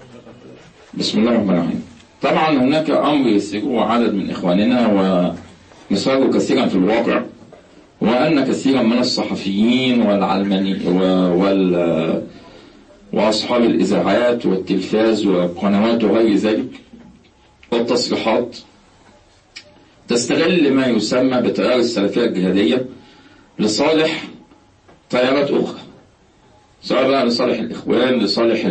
بسم الله الرحمن الرحيم طبعا هناك أمر يسيره عدد من إخواننا ومثاله كثيرا في الواقع وأن كثيرا من الصحفيين والعلماني وال وأصحاب الإذاعات والتلفاز والقنوات وغير ذلك والتصريحات تستغل ما يسمى بتيار السلفية الجهادية لصالح تيارات أخرى سواء بقى لصالح الإخوان لصالح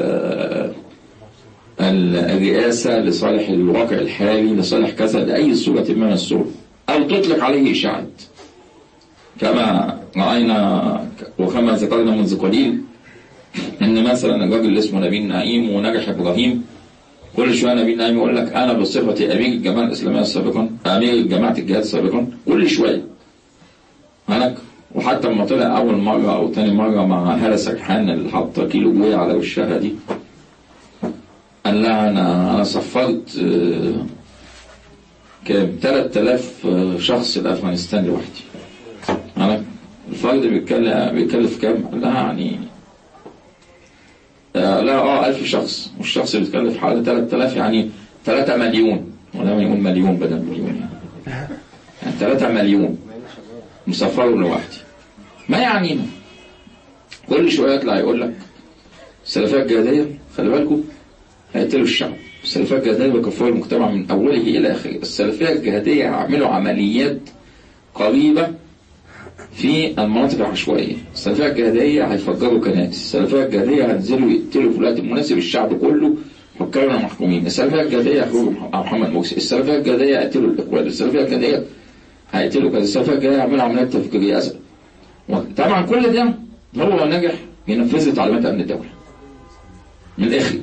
الرئاسة لصالح الواقع الحالي لصالح كذا لأي صورة من الصور أو تطلق عليه إشاعات كما رأينا وكما ذكرنا منذ قليل ان مثلا الراجل اللي اسمه نبيل نعيم ونجح ابراهيم كل شويه نبيل نعيم يقول لك انا بصفتي امير الجماعه الاسلاميه سابقا امير جماعه الجهاد سابقا كل شويه هناك وحتى لما طلع اول مره او ثاني مره مع هاله سرحان اللي حاطه كيلو جويه على وشها دي قال لها انا انا سفرت كام 3000 شخص لافغانستان لوحدي انا الفرد بيتكلم بيكلف كام؟ قال لها يعني لا اه 1000 شخص والشخص اللي بيتكلف حوالي 3000 يعني 3 مليون ولا يقول مليون بدل مليون يعني يعني 3 مليون مسافرهم لوحدي ما يعنينا كل شويه يطلع يقول لك السلفيه الجهاديه خلي بالكم هيقتلوا الشعب السلفيه الجهاديه بيكفروا المجتمع من اوله الى اخره السلفيه الجهاديه هيعملوا عمليات قريبه في المناطق العشوائية السلفية الجهادية هيفجروا كنائس السلفية الجهادية هينزلوا يقتلوا في الوقت المناسب الشعب كله حكامنا محكومين السلفية الجهادية هيخرجوا محمد مرسي السلفية الجهادية هيقتلوا الإخوان السلفية الجهادية هيقتلوا كذا السلفية الجهادية هيعملوا عمليات تفجيرية أسد طبعا كل ده هو نجح ينفذ تعليمات أمن الدولة من الآخر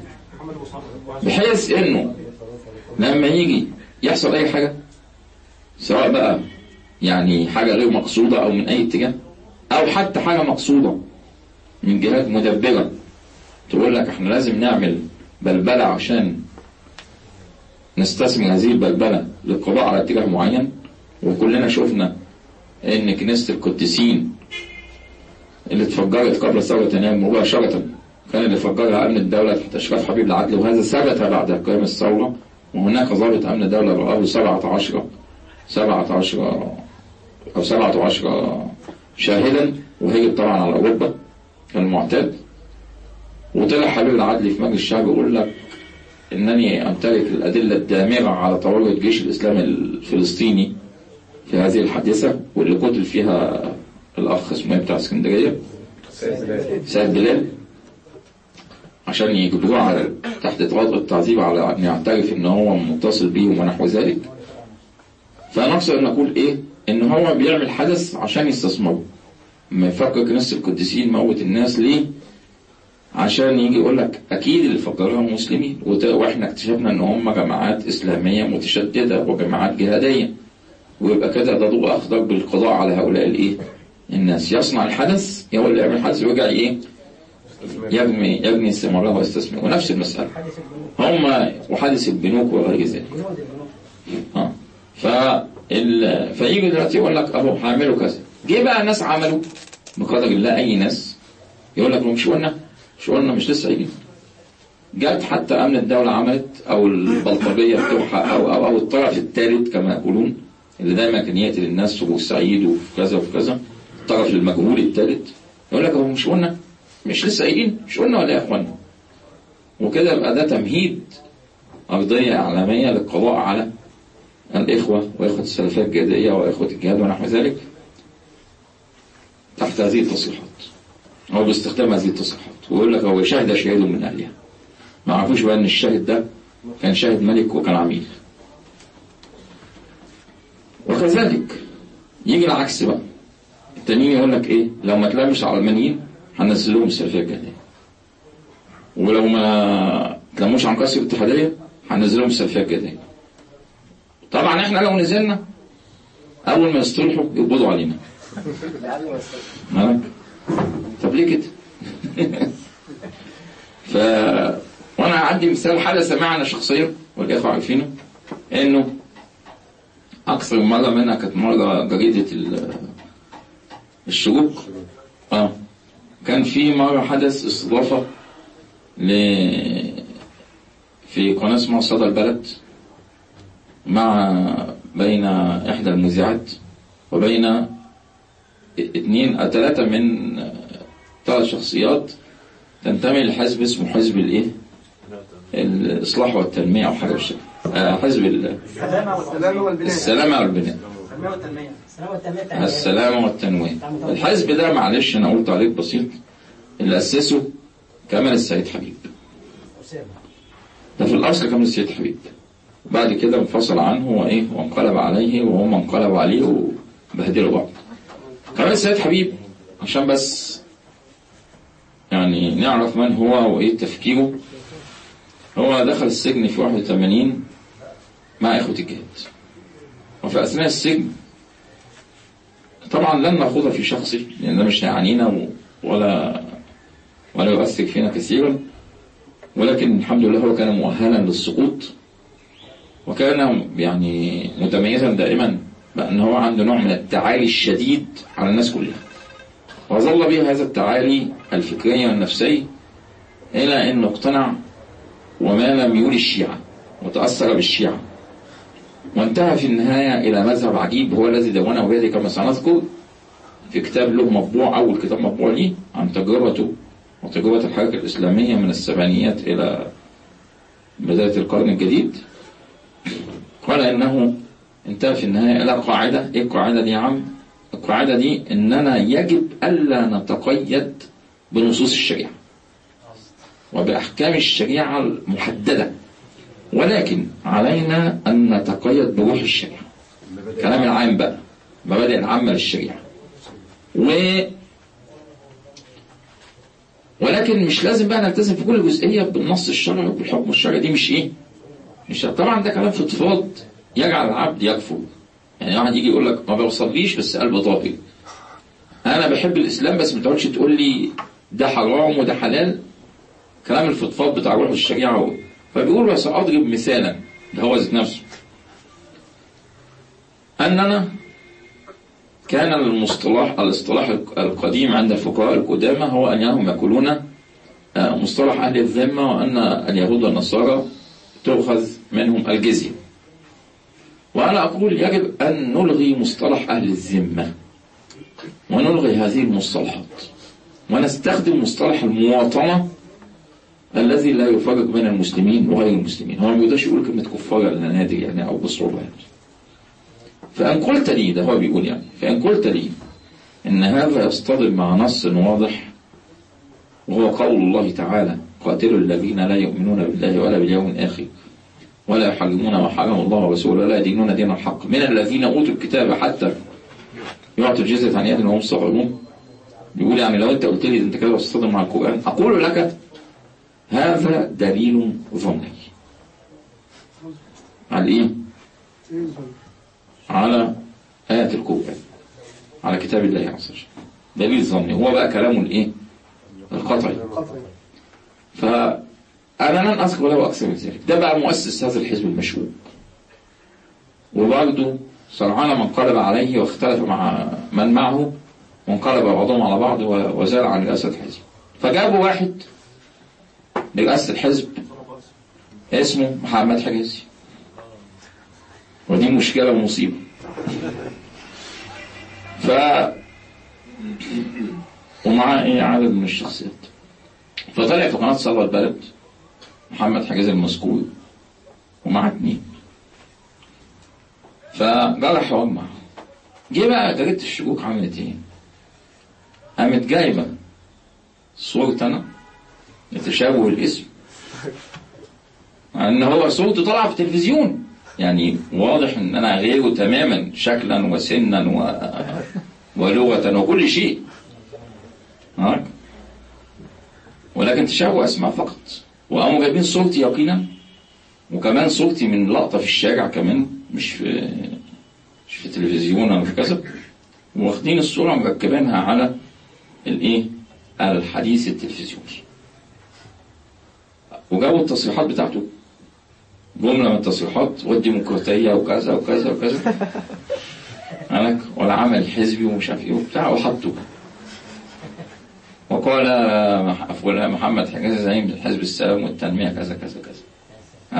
بحيث إنه لما يجي يحصل أي حاجة سواء بقى يعني حاجة غير مقصودة أو من أي اتجاه أو حتى حاجة مقصودة من جهات مدبرة تقول لك احنا لازم نعمل بلبلة عشان نستثمر هذه البلبلة للقضاء على اتجاه معين وكلنا شفنا ان كنيسة القديسين اللي اتفجرت قبل ثورة يناير مباشرة كان اللي فجرها أمن الدولة تحت إشراف حبيب العدل وهذا ثبت بعد قيام الثورة وهناك ضابط أمن الدولة رآه 17 17 أو 17 شاهدا وهيجب طبعا على أوروبا كالمعتاد وطلع حبيب العدل في مجلس الشعب يقول لك إنني أمتلك الأدلة الدامغة على تورط الجيش الإسلامي الفلسطيني في هذه الحادثة واللي قتل فيها الأخ اسمه بتاع اسكندرية سيد بلال عشان يجبروه على تحت إضغاط التعذيب على أن يعترف إن هو متصل بيهم ونحو ذلك فنقصد أن نقول إيه إن هو بيعمل حدث عشان يستثمره ما يفكر كنيسة القديسين موت الناس ليه عشان يجي يقول لك أكيد اللي فكرهم مسلمين وإحنا اكتشفنا إن هم جماعات إسلامية متشددة وجماعات جهادية ويبقى كده ده ضوء أخضر بالقضاء على هؤلاء الإيه الناس يصنع الحدث هو اللي يعمل الحدث ويرجع إيه يبني يبني استمرارها ويستثمر ونفس المسألة هم وحادث البنوك وغير ذلك اه ف فيجي دلوقتي يقول لك اهو هعملوا كذا جه بقى ناس عملوا بقدر الله اي ناس يقول لك مش قلنا مش قلنا مش لسه قايلين جت حتى امن الدوله عملت او البلطجيه بتوعها او او او الطرف الثالث كما يقولون اللي دايما كان يقتل الناس في بورسعيد وفي كذا وفي كذا الطرف المجهول الثالث يقول لك هو مش قلنا مش لسه قايلين مش قلنا ولا يا اخوانا وكده يبقى ده تمهيد أرضية إعلامية للقضاء على الإخوة وإخوة السلفية الجهادية وإخوة الجهاد ونحو ذلك تحت هذه التصريحات أو باستخدام هذه التصريحات ويقول لك هو شهد شهيد من أهلها ما عرفوش بقى إن الشاهد ده كان شاهد ملك وكان عميل وكذلك يجي العكس بقى التانيين يقول لك إيه لو ما تلامش على المنيين هننزل لهم السلفية الجهادية ولو ما تلموش عن قصر الاتحادية هننزل لهم السلفية الجهادية طبعا احنا لو نزلنا اول ما يصطلحوا يقبضوا علينا مالك طب ليه كده ف وانا عندي مثال حدث معنا شخصيا والاخوه عارفينه انه اكثر من مره منها كانت مره جريده الشروق اه كان في مره حدث استضافه في قناة اسمها صدى البلد مع بين إحدى المذيعات وبين اثنين أو ثلاثة من ثلاث شخصيات تنتمي لحزب اسمه حزب الايه؟ الإصلاح والتنمية أو حاجة بالشكل آه، حزب ال- السلامة والبناء السلامة والبناء التنمية والتنمية السلامة والتنمية السلامة والتنويه الحزب ده معلش أنا قلت عليه بسيط اللي أسسه كمال السيد حبيب أسامة ده في الأصل كمال السيد حبيب بعد كده انفصل عنه وإيه وانقلب عليه وهم انقلبوا عليه وبهدلوا بعض كمال السيد حبيب عشان بس يعني نعرف من هو وإيه تفكيره هو دخل السجن في 81 مع إخوة الجهاد وفي أثناء السجن طبعا لن نخوض في شخصي لأن ده مش هيعنينا و- ولا ولا يؤثر فينا كثيرا ولكن الحمد لله هو كان مؤهلا للسقوط وكان يعني متميزا دائما بأن هو عنده نوع من التعالي الشديد على الناس كلها وظل به هذا التعالي الفكري والنفسي إلى أنه اقتنع وما لم يولي الشيعة وتأثر بالشيعة وانتهى في النهاية إلى مذهب عجيب هو الذي دونه بيدي كما سنذكر في كتاب له مطبوع أول كتاب مطبوع ليه عن تجربته وتجربة الحركة الإسلامية من السبعينيات إلى بداية القرن الجديد قال إنه انتهى في النهاية إلى قاعدة إيه القاعدة دي يا عم؟ القاعدة دي إننا يجب ألا نتقيد بنصوص الشريعة وبأحكام الشريعة المحددة ولكن علينا أن نتقيد بروح الشريعة كلام العام بقى مبادئ العامة للشريعة و ولكن مش لازم بقى نلتزم في كل جزئية بالنص الشرعي وبالحكم الشرعي دي مش ايه مش طبعا ده كلام فضفاض يجعل العبد يكفر يعني واحد يجي يقول لك ما بوصليش بس قلبي طاهر انا بحب الاسلام بس ما تقعدش تقول لي ده حرام وده حلال كلام الفضفاض بتاع روح الشريعه هو فبيقول بس اضرب مثالا ده هو ذات نفسه اننا كان المصطلح الاصطلاح القديم عند الفقهاء القدامى هو انهم يقولون آه، مصطلح اهل الذمه وان اليهود والنصارى تؤخذ منهم الجزيه وانا اقول يجب ان نلغي مصطلح اهل الذمه ونلغي هذه المصطلحات ونستخدم مصطلح المواطنه الذي لا يفرق بين المسلمين وغير المسلمين هو ما بيقدرش يقول كلمه كفار الا نادر يعني او بصعوبه يعني فان قلت لي ده هو بيقول يعني فان قلت لي ان هذا يصطدم مع نص واضح وهو قول الله تعالى قاتلوا الذين لا يؤمنون بالله ولا باليوم الاخر ولا يحرمون ما حرم الله ورسوله ولا يدينون دين الحق من الذين اوتوا الكتاب حتى يعطوا الجزية عن يد وهم صغيرون بيقول يعني لو انت قلت لي انت كده بتصطدم مع القرآن اقول لك هذا دليل ظني على ايه؟ على آية القرآن على كتاب الله عز وجل دليل ظني هو بقى كلامه الايه؟ القطعي فأنا لن أذكر له أكثر من ذلك ده بقى مؤسس هذا الحزب المشهور وبرضه سرعان من انقلب عليه واختلف مع من معه وانقلب بعضهم على بعض و- وزال عن رئاسة الحزب فجابوا واحد لرئاسة الحزب اسمه محمد حجازي ودي مشكلة ومصيبة ف ومعاه ايه عدد من الشخصيات فطلع في قناة صلى البلد محمد حجازي المذكور ومعاه اتنين فجرى حوار معه جه بقى جريدة الشكوك عملت ايه؟ قامت جايبة صورة أنا لتشابه الاسم ان هو صورته طالعه في التلفزيون يعني واضح ان انا غيره تماما شكلا وسنا و... ولغه وكل شيء هاك ولكن تشابه اسماء فقط وقاموا جايبين صورتي يقينا وكمان صورتي من لقطه في الشارع كمان مش في مش في تلفزيون ولا في كذا واخدين الصوره مركبينها على الايه على الحديث التلفزيوني وجابوا التصريحات بتاعته جملة من التصريحات والديمقراطية وكذا وكذا وكذا قالك والعمل الحزبي ومش عارف ايه وبتاع وحطه وقال مح- فلان محمد حجازي زعيم حزب السلام والتنمية كذا كذا كذا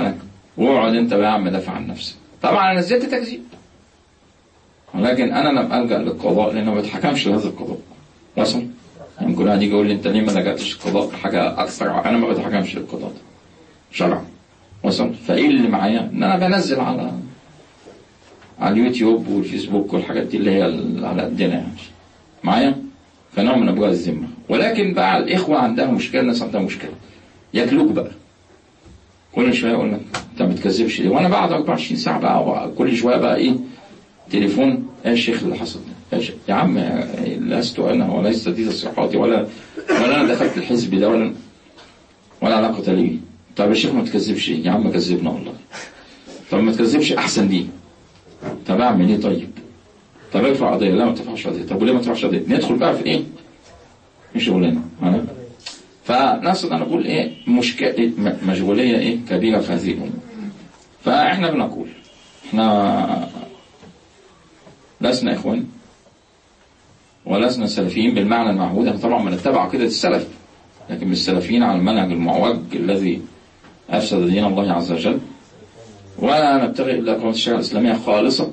واقعد انت بقى يا عم دافع عن نفسك طبعا انا زدت تكذيب ولكن انا لم الجا للقضاء لان ما بتحكمش لهذا القضاء وصل يعني كل واحد يجي يقول لي انت ليه ما لجأتش القضاء حاجه اكثر انا ما بتحكمش للقضاء ده شرعا وصل فايه اللي معايا ان انا بنزل على على اليوتيوب والفيسبوك والحاجات دي اللي هي ال- على قدنا يعني معايا كنوع من ابواب الذمه ولكن بقى الاخوه عندها مشكله الناس عندها مشكله ياكلوك بقى كل شويه يقول لك انت ما بتكذبش ليه وانا بقعد 24 ساعه بقى كل شويه بقى ايه تليفون ايه يا شيخ اللي حصل ده يا, شيخ. يا عم لست انا وليس دي صحاتي ولا ولا انا دخلت الحزب ده ولا ولا علاقه لي بيه. طب يا شيخ ما تكذبش ليه؟ يا عم كذبنا والله طب ما تكذبش احسن دي طب اعمل ايه طيب طب ارفع قضيه لا ما ترفعش قضيه طب وليه ما ترفعش قضيه ندخل بقى في ايه في شغلنا معانا فنقصد انا اقول ايه مشكله م- مشغوليه ايه كبيره في هذه الامور فاحنا بنقول احنا لسنا اخوان ولسنا سلفيين بالمعنى المعهود احنا طبعا بنتبع عقيده السلف لكن مش سلفيين على المنهج المعوج الذي افسد دين الله عز وجل ولا نبتغي الا قوة الشريعه الاسلاميه خالصه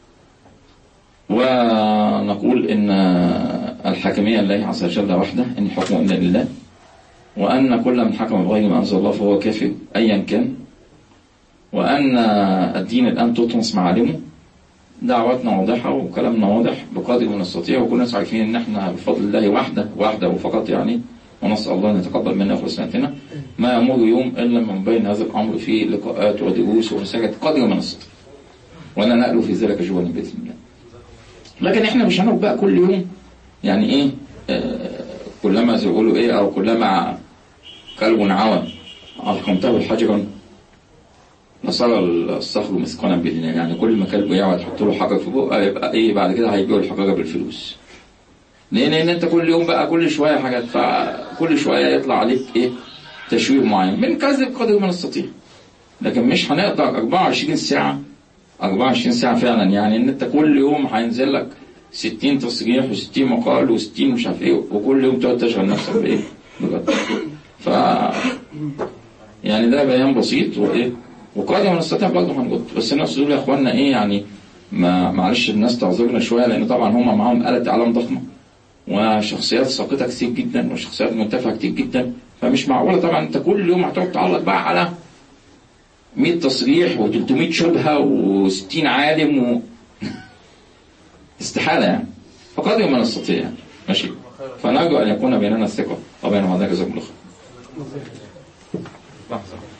ونقول ان الحاكميه لله عز وجل وحده ان الحكم الا لله وان كل من حكم بغير ما انزل الله فهو كافر ايا كان وان الدين الان تطمس معالمه دعواتنا واضحة وكلامنا واضح بقدر ما نستطيع وكل الناس عارفين ان احنا بفضل الله وحده وحده وفقط يعني ونسأل الله ان يتقبل منا وحسناتنا ما يمر يوم الا من بين هذا الامر في لقاءات ودروس ومساجد قدر ما نستطيع ولا نألو في ذلك جوانا باذن الله لكن احنا مش هنقعد بقى كل يوم يعني ايه آه كلما زي ما بيقولوا ايه او كلما كلب عوى القمته حجرا نصر الصخر مثقالا بالله يعني كل ما كلب يقعد تحط له حجر في بقه يبقى ايه بعد كده هيبيعوا الحجره بالفلوس ليه؟ لان انت كل يوم بقى كل شويه حاجات فكل شويه يطلع عليك ايه تشويه معين بنكذب قدر ما نستطيع لكن مش هنقدر 24 ساعه 24 ساعه فعلا يعني ان انت كل يوم هينزل لك 60 تصريح و60 مقال و60 مش عارف ايه وكل يوم تقعد تشغل نفسك بايه؟ بجد ف يعني ده بيان بسيط وايه وقادر ما نستطيع برضه هنقول بس الناس دول يا اخوانا ايه يعني ما معلش الناس تعذرنا شويه لان طبعا هم معاهم آلة اعلام ضخمه وشخصيات ساقطه كتير جدا وشخصيات منتفعه كتير جدا فمش معقوله طبعا انت كل يوم هتقعد تعلق بقى على 100 تصريح و300 شبهه و60 عالم و استحاله يعني فقدر ما نستطيع يعني ماشي فنرجو ان يكون بيننا الثقه وبين بعضنا جزاكم الله خير لحظه